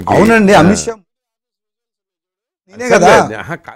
అవునండి అమిత్ షా నేనే కదా సర్లే, ఆహా, కా-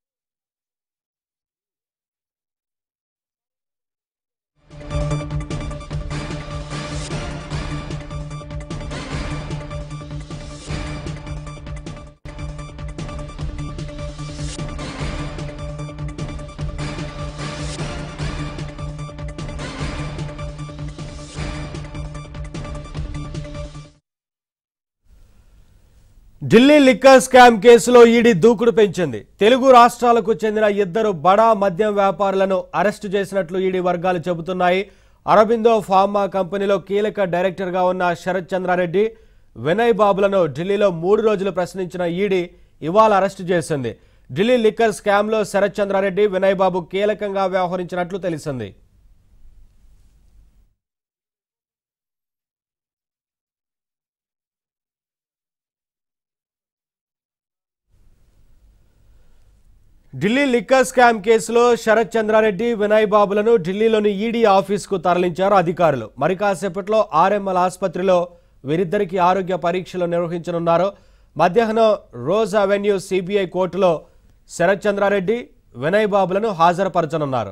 ఢిల్లీ లిక్కర్ స్కామ్ కేసులో ఈడీ దూకుడు పెంచింది తెలుగు రాష్ట్రాలకు చెందిన ఇద్దరు బడా మద్యం వ్యాపారులను అరెస్టు చేసినట్లు ఈడీ వర్గాలు చెబుతున్నాయి అరబిందో ఫార్మా కంపెనీలో కీలక డైరెక్టర్గా ఉన్న శరత్ చంద్రారెడ్డి వినయ్ బాబులను ఢిల్లీలో మూడు రోజులు ప్రశ్నించిన ఈడీ ఇవాళ అరెస్టు చేసింది ఢిల్లీ లిక్కర్ స్కామ్లో శరత్ చంద్రారెడ్డి వినయ్ బాబు కీలకంగా వ్యవహరించినట్లు తెలిసింది ఢిల్లీ లిక్కర్ స్కామ్ కేసులో శరత్ చంద్రారెడ్డి వినయ్ బాబులను ఢిల్లీలోని ఈడీ ఆఫీస్కు తరలించారు అధికారులు మరి కాసేపట్లో ఆర్ఎంఎల్ ఆసుపత్రిలో వీరిద్దరికి ఆరోగ్య పరీక్షలు నిర్వహించనున్నారు మధ్యాహ్నం రోజ్ అవెన్యూ సిబిఐ కోర్టులో శరత్ చంద్రారెడ్డి వినయ్ బాబులను హాజరుపరచనున్నారు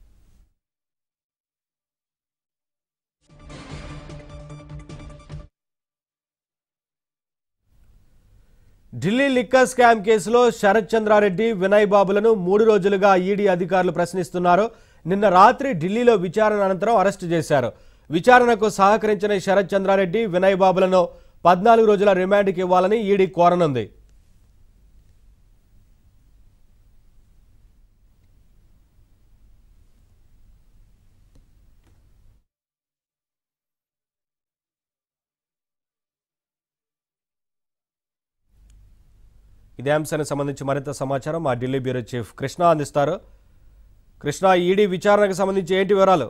ఢిల్లీ లిక్కర్ స్కామ్ కేసులో శరత్ చంద్రారెడ్డి వినయ్ బాబులను మూడు రోజులుగా ఈడీ అధికారులు ప్రశ్నిస్తున్నారు నిన్న రాత్రి ఢిల్లీలో విచారణ అనంతరం అరెస్టు చేశారు విచారణకు సహకరించిన శరత్ చంద్రారెడ్డి వినయ్ బాబులను పద్నాలుగు రోజుల రిమాండ్కి ఇవ్వాలని ఈడీ కోరనుంది ఇదే అంశానికి సంబంధించి మరింత సమాచారం మా ఢిల్లీ బ్యూరో చీఫ్ కృష్ణ అందిస్తారు కృష్ణ ఈడీ విచారణకు సంబంధించి ఏంటి వివరాలు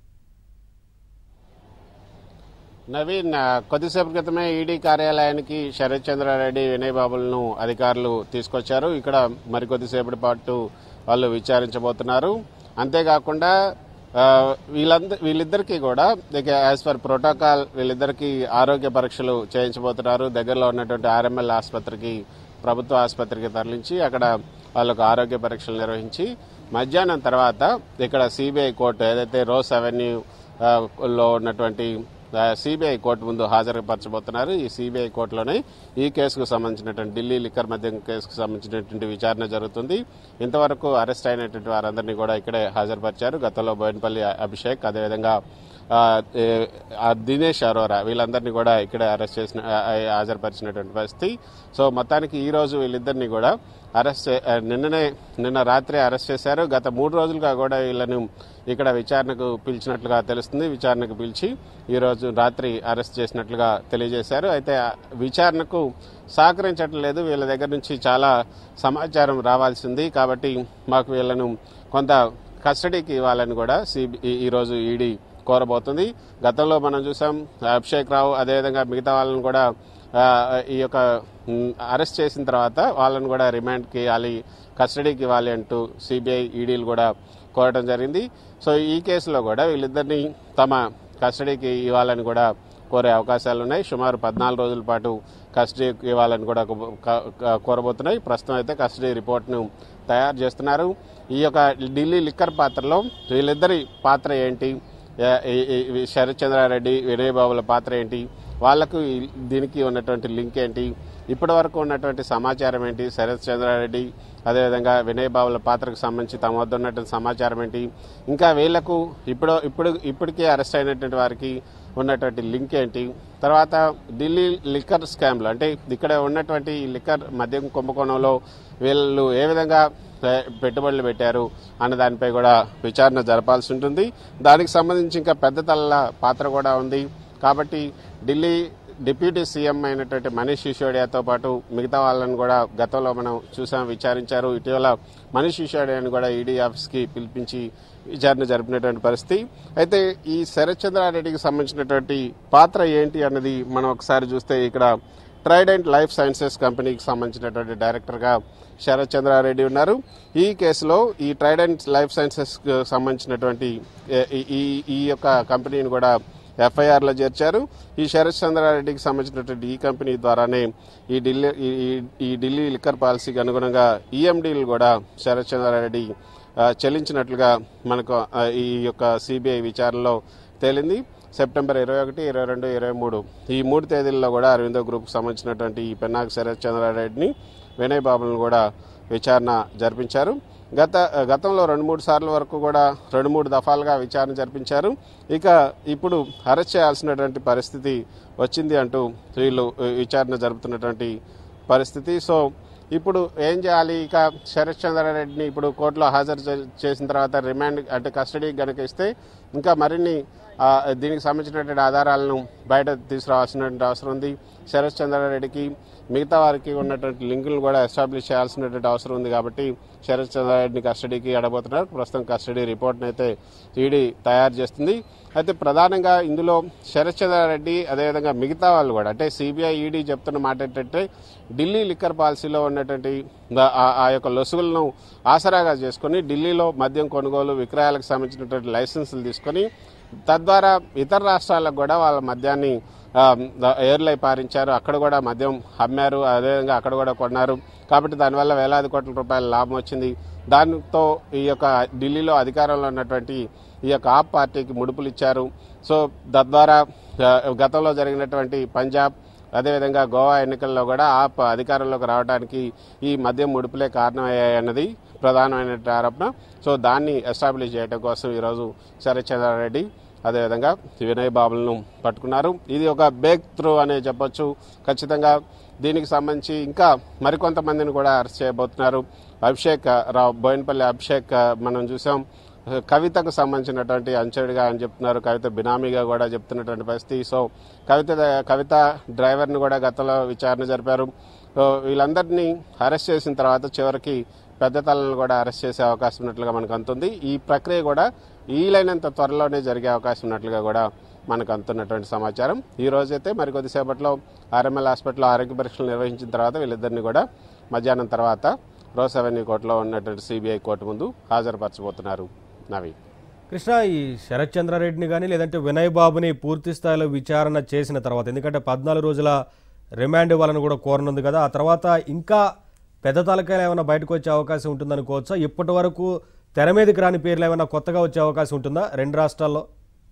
నవీన్ ఆ, కొద్దిసేపు క్రితమే ఈడీ కార్యాలయానికి శరత్ చంద్రారెడ్డి వినయ్ బాబులను అధికారులు తీసుకొచ్చారు ఇక్కడ మరికొద్దిసేపటి పాటు వాళ్ళు విచారించబోతున్నారు అంతేకాకుండా ఆ, వీళ్ళంద వీళ్ళిద్దరికీ కూడా యాజ్ పర్ ప్రోటోకాల్ వీళ్ళిద్దరికీ ఆరోగ్య పరీక్షలు చేయించబోతున్నారు దగ్గరలో ఉన్నటువంటి ఆర్ఎంఎల్ ఆసుపత్రికి ప్రభుత్వ ఆసుపత్రికి తరలించి అక్కడ వాళ్ళకు ఆరోగ్య పరీక్షలు నిర్వహించి మధ్యాహ్నం తర్వాత ఇక్కడ సిబిఐ కోర్టు ఏదైతే రోస్ అవెన్యూ ఆ, లో ఉన్నటువంటి సిబిఐ కోర్టు ముందు హాజరుపరచబోతున్నారు ఈ సిబిఐ కోర్టులోనే ఈ కేసుకు సంబంధించినటువంటి ఢిల్లీ లిక్కర్ మద్యం కేసుకు సంబంధించినటువంటి విచారణ జరుగుతుంది ఇంతవరకు అరెస్ట్ అయినటువంటి వారందరినీ కూడా ఇక్కడే హాజరుపరిచారు గతంలో బోయినపల్లి అభిషేక్ అదేవిధంగా ఆ, ఏ, ఆ దినేష్ అరోరా వీళ్ళందరినీ కూడా ఇక్కడే అరెస్ట్ చేసిన ఆ, ఆ, హాజరుపరిచినటువంటి పరిస్థితి సో మొత్తానికి ఈ రోజు వీళ్ళిద్దరినీ కూడా అరెస్ట్ చే- ఆ, నిన్ననే నిన్న రాత్రి అరెస్ట్ చేశారు గత మూడు రోజులుగా కూడా వీళ్ళను ఇక్కడ విచారణకు పిలిచినట్లుగా తెలుస్తుంది విచారణకు పిలిచి ఈ రోజు రాత్రి అరెస్ట్ చేసినట్లుగా తెలియజేశారు అయితే ఆ విచారణకు సహకరించట్లేదు వీళ్ళ దగ్గర నుంచి చాలా సమాచారం రావాల్సింది కాబట్టి మాకు వీళ్ళను కొంత కస్టడీకి ఇవ్వాలని కూడా సిబి ఈరోజు ఈడీ కోరబోతుంది గతంలో మనం చూసాం అభిషేక్ రావు అదేవిధంగా మిగతా వాళ్ళని కూడా ఆ, ఈ యొక్క మ్, అరెస్ట్ చేసిన తర్వాత వాళ్ళని కూడా రిమాండ్కి ఇవ్వాలి కస్టడీకి ఇవ్వాలి అంటూ సిబిఐ ఈడీలు కూడా కోరడం జరిగింది సో ఈ కేసులో కూడా వీళ్ళిద్దరిని తమ కస్టడీకి ఇవ్వాలని కూడా కోరే అవకాశాలు ఉన్నాయి సుమారు పద్నాలుగు రోజుల పాటు కస్టడీ ఇవ్వాలని కూడా కో- క- క- కోరబోతున్నాయి ప్రస్తుతం అయితే కస్టడీ రిపోర్ట్ను తయారు చేస్తున్నారు ఈ యొక్క ఢిల్లీ లిక్కర్ పాత్రలో వీళ్ళిద్దరి పాత్ర ఏంటి ఏ- ఈ- ఈ- ఈ శరత్ చంద్రారెడ్డి వినయ్ బాబుల పాత్ర ఏంటి వాళ్లకు ఈ- దీనికి ఉన్నటువంటి లింక్ ఏంటి ఇప్పటి వరకు ఉన్నటువంటి సమాచారం ఏంటి శరత్ చంద్రారెడ్డి అదేవిధంగా వినయ్ బాబుల పాత్రకు సంబంధించి తమ వద్ద ఉన్నటువంటి సమాచారం ఏంటి ఇంకా వీళ్లకు ఇప్పుడు ఇప్పుడు ఇప్పటికే అరెస్ట్ అయినటువంటి వారికి ఉన్నటువంటి లింక్ ఏంటి తర్వాత ఢిల్లీ లిక్కర్ స్కామ్లు అంటే ఇక్కడ ఉన్నటువంటి ఈ లిక్కర్ మద్యం కుంభకోణంలో వీళ్ళు ఏ విధంగా ఏ, పెట్టుబడులు పెట్టారు అన్న దానిపై కూడా విచారణ జరపాల్సి ఉంటుంది దానికి సంబంధించి ఇంకా పెద్ద తల్ల పాత్ర కూడా ఉంది కాబట్టి ఢిల్లీ డిప్యూటీ సీఎం అయినటువంటి మనీష్ సిసోడియాతో పాటు మిగతా వాళ్ళని కూడా గతంలో మనం చూసాం విచారించారు ఇటీవల మనీష్ సిసోడియాని కూడా ఈడీ ఆఫీస్కి పిలిపించి విచారణ జరిపినటువంటి పరిస్థితి అయితే ఈ శరత్ చంద్రారెడ్డికి సంబంధించినటువంటి పాత్ర ఏంటి అన్నది మనం ఒకసారి చూస్తే ఇక్కడ ట్రైడెంట్ లైఫ్ సైన్సెస్ కంపెనీకి సంబంధించినటువంటి డైరెక్టర్గా శరత్ చంద్రారెడ్డి ఉన్నారు ఈ కేసులో ఈ ట్రైడెంట్ లైఫ్ సైన్సెస్ సంబంధించినటువంటి ఏ- ఈ- ఈ ఈ యొక్క కంపెనీని కూడా ఎఫ్ఐఆర్లో చేర్చారు ఈ శరత్ చంద్రారెడ్డికి సంబంధించినటువంటి ఈ కంపెనీ ద్వారానే ఈ ఢిల్లీ ఈ- ఈ- ఈ ఢిల్లీ లిక్కర్ పాలసీకి అనుగుణంగా ఈఎండీలు కూడా శరత్ చంద్రారెడ్డి ఆ, చెల్లించినట్లుగా మనకు ఆ, ఈ యొక్క సిబిఐ విచారణలో తేలింది సెప్టెంబర్ ఇరవై ఒకటి ఇరవై రెండు ఇరవై మూడు ఈ మూడు తేదీల్లో కూడా అరవిందో గ్రూప్కి సంబంధించినటువంటి ఈ పెన్నాగ్ శరత్ చంద్రారెడ్డిని వినయ్ బాబులను కూడా విచారణ జరిపించారు గత గతంలో రెండు మూడు సార్లు వరకు కూడా రెండు మూడు దఫాలుగా విచారణ జరిపించారు ఇక ఇప్పుడు అరెస్ట్ చేయాల్సినటువంటి పరిస్థితి వచ్చింది అంటూ వీళ్ళు విచారణ జరుపుతున్నటువంటి పరిస్థితి సో ఇప్పుడు ఏం చేయాలి ఇక శరత్ చంద్రారెడ్డిని ఇప్పుడు కోర్టులో హాజరు చే- చేసిన తర్వాత రిమాండ్ అంటే కస్టడీ గనుక ఇస్తే ఇంకా మరిన్ని ఆ, దీనికి సంబంధించినటువంటి ఆధారాలను బయట తీసుకురావాల్సినటువంటి అవసరం ఉంది శరత్ చంద్రారెడ్డికి మిగతా వారికి ఉన్నటువంటి లింకులు కూడా ఎస్టాబ్లిష్ చేయాల్సినటువంటి అవసరం ఉంది కాబట్టి శరత్ చంద్రారెడ్డిని కస్టడీకి ఎడబోతున్నారు ప్రస్తుతం కస్టడీ రిపోర్ట్ని అయితే ఈడీ తయారు చేస్తుంది అయితే ప్రధానంగా ఇందులో శరత్ చంద్రారెడ్డి అదేవిధంగా మిగతా వాళ్ళు కూడా అంటే సిబిఐ ఈడీ చెప్తున్న మాట ఏంటంటే ఢిల్లీ లిక్కర్ పాలసీలో ఉన్నటువంటి ద- ఆ- ఆ యొక్క లొసుగులను ఆసరాగా చేసుకొని ఢిల్లీలో మద్యం కొనుగోలు విక్రయాలకు సంబంధించినటువంటి లైసెన్సులు తీసుకొని తద్వారా ఇతర రాష్ట్రాలకు కూడా వాళ్ళ మద్యాన్ని ఆ, ద- ఏర్లై పారించారు అక్కడ కూడా మద్యం అమ్మారు అదేవిధంగా అక్కడ కూడా కొన్నారు కాబట్టి దానివల్ల వేలాది కోట్ల రూపాయల లాభం వచ్చింది దానితో ఈ యొక్క ఢిల్లీలో అధికారంలో ఉన్నటువంటి ఈ యొక్క ఆప్ పార్టీకి ముడుపులు ఇచ్చారు సో తద్వారా ఆ, గతంలో జరిగినటువంటి పంజాబ్ అదేవిధంగా గోవా ఎన్నికల్లో కూడా ఆప్ అధికారంలోకి రావడానికి ఈ మద్యం ముడుపులే కారణమయ్యాయన్నది ప్రధానమైన ఆరోపణ సో దాన్ని ఎస్టాబ్లిష్ చేయడం కోసం ఈరోజు శరత్ చంద్రారెడ్డి అదేవిధంగా వినయ్ బాబులను పట్టుకున్నారు ఇది ఒక బేక్ త్రూ అనే చెప్పొచ్చు ఖచ్చితంగా దీనికి సంబంధించి ఇంకా మరికొంతమందిని కూడా అరెస్ట్ చేయబోతున్నారు అభిషేక్ రావు బోయినపల్లి అభిషేక్ మనం చూసాం కవితకు సంబంధించినటువంటి అంచెడిగా అని చెప్తున్నారు కవిత బినామీగా కూడా చెప్తున్నటువంటి పరిస్థితి సో కవిత కవిత డ్రైవర్ని కూడా గతంలో విచారణ జరిపారు సో వీళ్ళందరినీ అరెస్ట్ చేసిన తర్వాత చివరికి పెద్ద తలను కూడా అరెస్ట్ చేసే అవకాశం ఉన్నట్లుగా మనకు అందుతుంది ఈ ప్రక్రియ కూడా వీలైనంత త్వరలోనే జరిగే అవకాశం ఉన్నట్లుగా కూడా మనకు అందుతున్నటువంటి సమాచారం ఈ రోజైతే మరి కొద్దిసేపట్లో ఆర్ఎంఎల్ హాస్పిటల్లో ఆరోగ్య పరీక్షలు నిర్వహించిన తర్వాత వీళ్ళిద్దరిని కూడా మధ్యాహ్నం తర్వాత రోస్ అవెన్యూ కోర్టులో ఉన్నటువంటి సిబిఐ కోర్టు ముందు హాజరుపరచబోతున్నారు నవీన్ కృష్ణ ఈ శరత్ చంద్రారెడ్డిని కానీ లేదంటే వినయ్ బాబుని పూర్తి స్థాయిలో విచారణ చేసిన తర్వాత ఎందుకంటే పద్నాలుగు రోజుల రిమాండ్ ఇవ్వాలని కూడా కోరనుంది కదా ఆ తర్వాత ఇంకా పెద్ద తలకాయలు ఏమైనా బయటకు వచ్చే అవకాశం ఉంటుందనుకోవచ్చా ఇప్పటి వరకు తెర మీదకి రాని పేర్లు ఏమైనా కొత్తగా వచ్చే అవకాశం ఉంటుందా రెండు రాష్ట్రాల్లో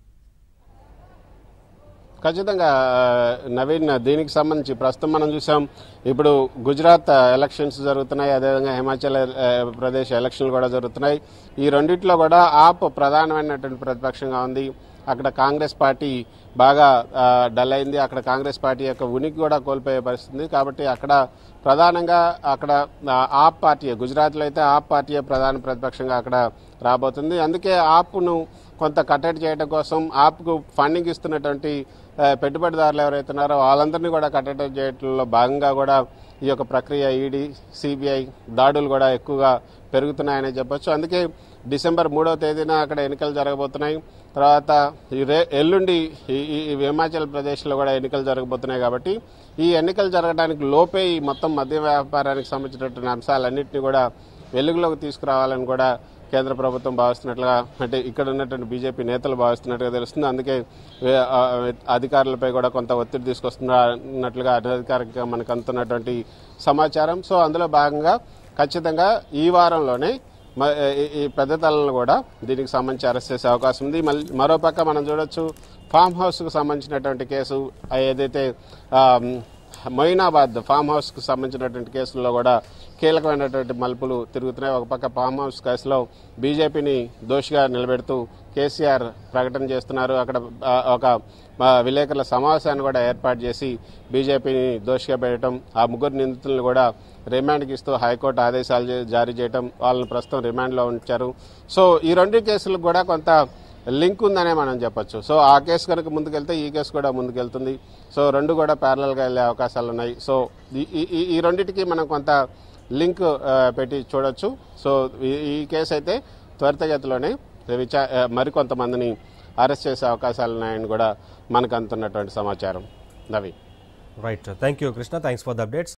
ఖచ్చితంగా ఆ, నవీన్ దీనికి సంబంధించి ప్రస్తుతం మనం చూసాం ఇప్పుడు గుజరాత్ ఎలక్షన్స్ జరుగుతున్నాయి అదేవిధంగా హిమాచల్ ఆ, ప్రదేశ్ ఎలక్షన్లు కూడా జరుగుతున్నాయి ఈ రెండిట్లో కూడా ఆప్ ప్రధానమైనటువంటి ప్రతిపక్షంగా ఉంది అక్కడ కాంగ్రెస్ పార్టీ బాగా ఆ, డల్ అయింది అక్కడ కాంగ్రెస్ పార్టీ యొక్క ఉనికి కూడా కోల్పోయే పరిస్థితి ఉంది కాబట్టి అక్కడ ప్రధానంగా అక్కడ ఆ, ఆప్ పార్టీ గుజరాత్లో అయితే ఆప్ పార్టీయే ప్రధాన ప్రతిపక్షంగా అక్కడ రాబోతుంది అందుకే ఆప్ను కొంత కట్టడి చేయడం కోసం ఆప్కు ఫండింగ్ ఇస్తున్నటువంటి ఆ, పెట్టుబడిదారులు ఎవరైతే ఉన్నారో వాళ్ళందరినీ కూడా కట్టడి చేయడంలో భాగంగా కూడా ఈ యొక్క ప్రక్రియ ఈడీ సిబిఐ దాడులు కూడా ఎక్కువగా పెరుగుతున్నాయని చెప్పొచ్చు అందుకే డిసెంబర్ మూడవ తేదీన అక్కడ ఎన్నికలు జరగబోతున్నాయి తర్వాత ఈ రే ఎల్లుండి ఈ- ఈ ఈ హిమాచల్ ప్రదేశ్లో కూడా ఎన్నికలు జరగబోతున్నాయి కాబట్టి ఈ ఎన్నికలు జరగడానికి లోపే ఈ మొత్తం మద్య వ్యాపారానికి సంబంధించినటువంటి అంశాలన్నింటినీ కూడా వెలుగులోకి తీసుకురావాలని కూడా కేంద్ర ప్రభుత్వం భావిస్తున్నట్లుగా అంటే ఇక్కడ ఉన్నటువంటి బీజేపీ నేతలు భావిస్తున్నట్టుగా తెలుస్తుంది అందుకే వే- ఆ, అధికారులపై కూడా కొంత ఒత్తిడి తీసుకొస్తున్నట్లుగా అనధికారికంగా మనకు అందుతున్నటువంటి సమాచారం సో అందులో భాగంగా ఖచ్చితంగా ఈ వారంలోనే మ- ఈ- ఈ పెద్ద తలను కూడా దీనికి సంబంధించి అరెస్ట్ చేసే అవకాశం ఉంది మళ్ళీ మరోపక్క మనం చూడొచ్చు ఫామ్ హౌస్కు సంబంధించినటువంటి కేసు ఆ ఏదైతే ఆ, మొయినాబాద్ ఫామ్ హౌస్కు సంబంధించినటువంటి కేసుల్లో కూడా కీలకమైనటువంటి మలుపులు తిరుగుతున్నాయి ఒక పక్క ఫామ్ హౌస్ కేసులో బీజేపీని దోషిగా నిలబెడుతూ కేసీఆర్ ప్రకటన చేస్తున్నారు అక్కడ ఆ, ఒక ఆ, విలేకరుల సమావేశాన్ని కూడా ఏర్పాటు చేసి బీజేపీని దోషిగా పెట్టడం ఆ ముగ్గురు నిందితులను కూడా రిమాండ్కి ఇస్తూ హైకోర్టు ఆదేశాలు జే- జారీ చేయడం వాళ్ళని ప్రస్తుతం రిమాండ్లో ఉంచారు సో ఈ రెండు కేసులకు కూడా కొంత లింక్ ఉందనే మనం చెప్పొచ్చు సో ఆ కేసు కనుక ముందుకెళ్తే ఈ కేసు కూడా ముందుకెళ్తుంది సో రెండు కూడా ప్యారలల్గా వెళ్ళే అవకాశాలు ఉన్నాయి సో ఈ- ఈ- ఈ- ఈ రెండింటికి మనం కొంత లింక్ ఆ, పెట్టి చూడొచ్చు సో ఈ- ఈ కేసు అయితే త్వరితగతిలోనే విచా ఆ, మరికొంతమందిని అరెస్ట్ చేసే అవకాశాలు ఉన్నాయని కూడా మనకు అందుతున్నటువంటి సమాచారం నవీ right thank you Krishna thanks for the updates